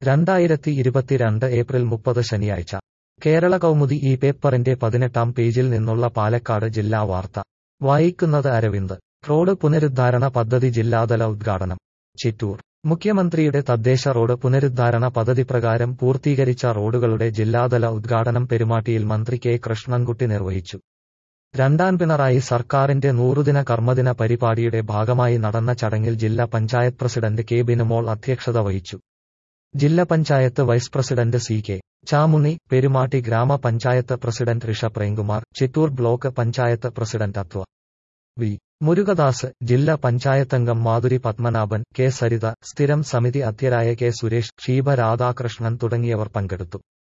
രണ്ടായിരത്തി ഇരുപത്തിരണ്ട് ഏപ്രിൽ മുപ്പത് ശനിയാഴ്ച കേരള കൗമുദി ഈ പേപ്പറിന്റെ പതിനെട്ടാം പേജിൽ നിന്നുള്ള പാലക്കാട് ജില്ലാ വാർത്ത വായിക്കുന്നത് അരവിന്ദ് റോഡ് പുനരുദ്ധാരണ പദ്ധതി ജില്ലാതല ഉദ്ഘാടനം ചിറ്റൂർ മുഖ്യമന്ത്രിയുടെ തദ്ദേശ റോഡ് പുനരുദ്ധാരണ പദ്ധതി പ്രകാരം പൂർത്തീകരിച്ച റോഡുകളുടെ ജില്ലാതല ഉദ്ഘാടനം പെരുമാട്ടിയിൽ മന്ത്രി കെ കൃഷ്ണൻകുട്ടി നിർവഹിച്ചു രണ്ടാം പിണറായി സർക്കാരിന്റെ നൂറുദിന കർമ്മദിന പരിപാടിയുടെ ഭാഗമായി നടന്ന ചടങ്ങിൽ ജില്ലാ പഞ്ചായത്ത് പ്രസിഡന്റ് കെ ബിനുമോൾ അധ്യക്ഷത വഹിച്ചു ജില്ലാ panchayat vice president C K Chamunni Perumatty ഗ്രാമപഞ്ചായത്ത് president Risha Premkumar Chittur block panchayat president അത്വ വി മുരുകദാസ് ജില്ലാ പഞ്ചായത്തംഗം മാധുരി പത്മനാഭൻ കെ സരിത സ്ഥിരം സമിതി അധ്യരായ കെ സുരേഷ് ഷീബ രാധാകൃഷ്ണൻ തുടങ്ങിയവർ പങ്കെടുത്തു